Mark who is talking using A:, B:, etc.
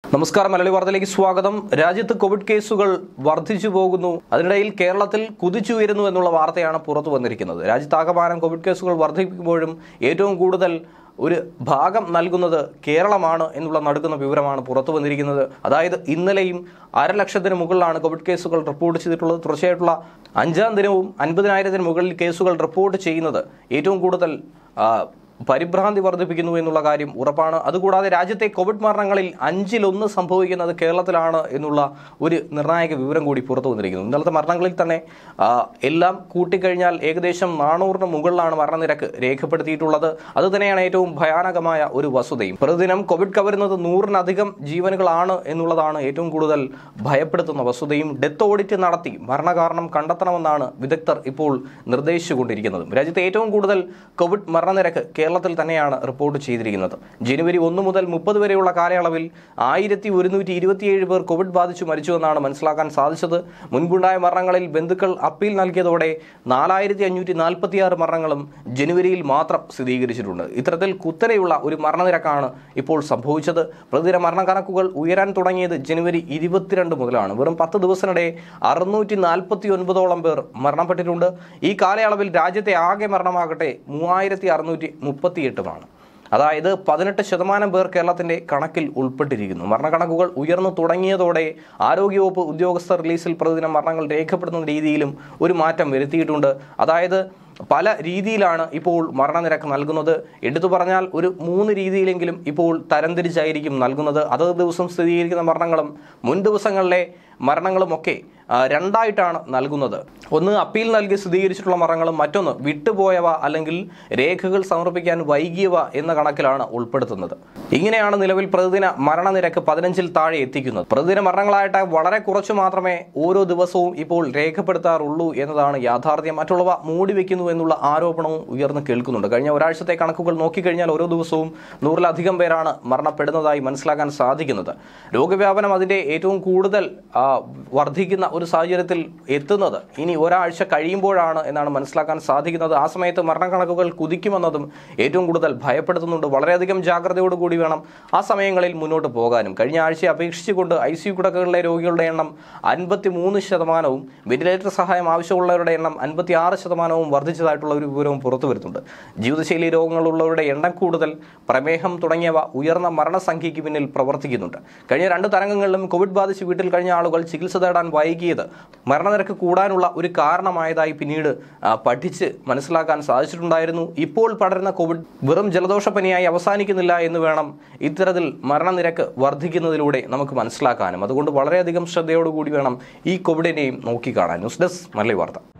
A: നമസ്കാരം മലയാളി വാർത്തയിലേക്ക് സ്വാഗതം രാജ്യത്ത് കോവിഡ് കേസുകൾ വർദ്ധിച്ചു പോകുന്നു അതിനിടയിൽ കേരളത്തിൽ കുതിച്ചുയരുന്നു എന്നുള്ള വാർത്തയാണ് പുറത്തു വന്നിരിക്കുന്നത് രാജ്യത്താകമാനം കോവിഡ് കേസുകൾ വർദ്ധിപ്പിക്കുമ്പോഴും ഏറ്റവും കൂടുതൽ ഒരു ഭാഗം നൽകുന്നത് കേരളമാണ് എന്നുള്ള നടുക്കുന്ന വിവരമാണ് പുറത്തു വന്നിരിക്കുന്നത് അതായത് ഇന്നലെയും അരലക്ഷത്തിന് മുകളിലാണ് കോവിഡ് കേസുകൾ റിപ്പോർട്ട് ചെയ്തിട്ടുള്ളത് തുടർച്ചയായിട്ടുള്ള അഞ്ചാം ദിനവും അൻപതിനായിരത്തിന് മുകളിൽ കേസുകൾ റിപ്പോർട്ട് ചെയ്യുന്നത് ഏറ്റവും കൂടുതൽ ആ, പരിഭ്രാന്തി വർദ്ധിപ്പിക്കുന്നു എന്നുള്ള കാര്യം ഉറപ്പാണ് അതുകൂടാതെ രാജ്യത്തെ കോവിഡ് മരണങ്ങളിൽ അഞ്ചിലൊന്ന് സംഭവിക്കുന്നത് കേരളത്തിലാണ് എന്നുള്ള ഒരു നിർണായക വിവരം കൂടി പുറത്തു വന്നിരിക്കുന്നു ഇന്നലത്തെ മരണങ്ങളിൽ തന്നെ ആ, എല്ലാം കൂട്ടിക്കഴിഞ്ഞാൽ ഏകദേശം നാനൂറിന് മുകളിലാണ് മരണനിരക്ക് രേഖപ്പെടുത്തിയിട്ടുള്ളത് അത് തന്നെയാണ് ഏറ്റവും ഭയാനകമായ ഒരു വസ്തുതയും പ്രതിദിനം കോവിഡ് കവരുന്നത് നൂറിനധികം ജീവനുകളാണ് എന്നുള്ളതാണ് ഏറ്റവും കൂടുതൽ ഭയപ്പെടുത്തുന്ന വസ്തുതയും ഡെത്ത് ഓഡിറ്റ് നടത്തി മരണകാരണം കണ്ടെത്തണമെന്നാണ് വിദഗ്ധർ ഇപ്പോൾ നിർദ്ദേശിച്ചുകൊണ്ടിരിക്കുന്നത് രാജ്യത്തെ ഏറ്റവും കൂടുതൽ കോവിഡ് മരണനിരക്ക് കേരളത്തിൽ തന്നെയാണ് റിപ്പോർട്ട് ചെയ്തിരിക്കുന്നത് ജനുവരി ഒന്ന് മുതൽ മുപ്പത് വരെയുള്ള കാലയളവിൽ ആയിരത്തി ഒരുന്നൂറ്റി ഇരുപത്തിയേഴ് പേർ കോവിഡ് ബാധിച്ചു മരിച്ചുവെന്നാണ് മനസ്സിലാക്കാൻ സാധിച്ചത് മുൻപുണ്ടായ മരണങ്ങളിൽ ബന്ധുക്കൾ അപ്പീൽ നൽകിയതോടെ നാലായിരത്തി അഞ്ഞൂറ്റി നാൽപ്പത്തിയാറ് മരണങ്ങളും ജനുവരിയിൽ മാത്രം സ്ഥിരീകരിച്ചിട്ടുണ്ട് ഇത്തരത്തിൽ കുത്തനെയുള്ള ഒരു മരണനിരക്കാണ് ഇപ്പോൾ സംഭവിച്ചത് പ്രതിദിന മരണക്കണക്കുകൾ ഉയരാൻ തുടങ്ങിയത് ജനുവരി ഇരുപത്തിരണ്ട് മുതലാണ് വെറും പത്ത് ദിവസത്തിനിടെ അറുന്നൂറ്റി നാൽപ്പത്തി ഒൻപതോളം പേർ മരണപ്പെട്ടിട്ടുണ്ട് ഈ കാലയളവിൽ രാജ്യത്തെ ആകെ മരണമാകട്ടെ മൂവായിരത്തി അറുന്നൂറ്റി മുപ്പത്തിയെട്ടുമാണ് അതായത് പതിനെട്ട് ശതമാനം പേർ കേരളത്തിന്റെ കണക്കിൽ ഉൾപ്പെട്ടിരിക്കുന്നു മരണക്കണക്കുകൾ ഉയർന്നു തുടങ്ങിയതോടെ ആരോഗ്യവകുപ്പ് ഉദ്യോഗസ്ഥർ റിലീസിൽ പ്രതിദിന മരണങ്ങൾ രേഖപ്പെടുത്തുന്ന രീതിയിലും ഒരു മാറ്റം വരുത്തിയിട്ടുണ്ട് അതായത് പല രീതിയിലാണ് ഇപ്പോൾ മരണനിരക്ക് നൽകുന്നത് എടുത്തു പറഞ്ഞാൽ ഒരു മൂന്ന് രീതിയിലെങ്കിലും ഇപ്പോൾ തരംതിരിച്ചായിരിക്കും നൽകുന്നത് അതത് ദിവസം സ്ഥിരീകരിക്കുന്ന മരണങ്ങളും മുൻ ദിവസങ്ങളിലെ മരണങ്ങളുമൊക്കെ ആ, രണ്ടായിട്ടാണ് നൽകുന്നത് ഒന്ന് അപ്പീൽ നൽകി സ്ഥിരീകരിച്ചിട്ടുള്ള മരണങ്ങളും മറ്റൊന്ന് വിട്ടുപോയവ അല്ലെങ്കിൽ രേഖകൾ സമർപ്പിക്കാൻ വൈകിയവ എന്ന കണക്കിലാണ് ഉൾപ്പെടുത്തുന്നത് ഇങ്ങനെയാണ് നിലവിൽ പ്രതിദിന മരണനിരക്ക് പതിനഞ്ചിൽ താഴെ എത്തിക്കുന്നത് പ്രതിദിന മരണങ്ങളായിട്ട് വളരെ കുറച്ച് മാത്രമേ ഓരോ ദിവസവും ഇപ്പോൾ രേഖപ്പെടുത്താറുള്ളൂ എന്നതാണ് യാഥാർത്ഥ്യം മറ്റുള്ളവ മൂടി വെക്കുന്നു എന്നുള്ള ആരോപണവും ഉയർന്നു കേൾക്കുന്നുണ്ട് കഴിഞ്ഞ ഒരാഴ്ചത്തെ കണക്കുകൾ നോക്കിക്കഴിഞ്ഞാൽ ഓരോ ദിവസവും നൂറിലധികം പേരാണ് മരണപ്പെടുന്നതായി മനസ്സിലാക്കാൻ സാധിക്കുന്നത് രോഗവ്യാപനം അതിന്റെ ഏറ്റവും കൂടുതൽ ആ, വർദ്ധിക്കുന്ന ഒരു സാഹചര്യത്തിൽ എത്തുന്നത് ഇനി ഒരാഴ്ച കഴിയുമ്പോഴാണ് എന്നാണ് മനസ്സിലാക്കാൻ സാധിക്കുന്നത് ആ സമയത്ത് മരണക്കണക്കുകൾ കുതിക്കുമെന്നതും ഏറ്റവും കൂടുതൽ ഭയപ്പെടുത്തുന്നുണ്ട് വളരെയധികം ജാഗ്രതയോടുകൂടി വേണം ആ സമയങ്ങളിൽ മുന്നോട്ട് പോകാനും കഴിഞ്ഞ ആഴ്ചയെ അപേക്ഷിച്ചുകൊണ്ട് ഐ സി യു കിടക്കകളിലെ രോഗികളുടെ എണ്ണം അൻപത്തി മൂന്ന് ശതമാനവും വെന്റിലേറ്റർ സഹായം ആവശ്യമുള്ളവരുടെ എണ്ണം അൻപത്തി ആറ് ശതമാനവും വർദ്ധിച്ചതായിട്ടുള്ള ഒരു വിവരവും പുറത്തു വരുന്നുണ്ട് ജീവിതശൈലി രോഗങ്ങളുള്ളവരുടെ എണ്ണം കൂടുതൽ പ്രമേഹം തുടങ്ങിയവ ഉയർന്ന മരണസംഖ്യയ്ക്ക് പിന്നിൽ പ്രവർത്തിക്കുന്നുണ്ട് കഴിഞ്ഞ രണ്ട് തരംഗങ്ങളിലും കോവിഡ് ബാധിച്ച് വീട്ടിൽ കഴിഞ്ഞ ആളുകൾ ചികിത്സ തേടാൻ വൈകിയത് മരണനിരക്ക് കൂടാനുള്ള ഒരു കാരണമായതായി പിന്നീട് ആ, പഠിച്ച് മനസ്സിലാക്കാൻ സാധിച്ചിട്ടുണ്ടായിരുന്നു ഇപ്പോൾ പടരുന്ന കോവിഡ് വെറും ജലദോഷപ്പനിയായി അവസാനിക്കുന്നില്ല എന്ന് വേണം ഇത്തരത്തിൽ മരണനിരക്ക് വർദ്ധിക്കുന്നതിലൂടെ നമുക്ക് മനസ്സിലാക്കാനും അതുകൊണ്ട് വളരെയധികം ശ്രദ്ധയോടുകൂടി വേണം ഈ കോവിഡിനെയും നോക്കിക്കാണാൻ ന്യൂസ് ഡെസ്ക് മലയാളി വാർത്ത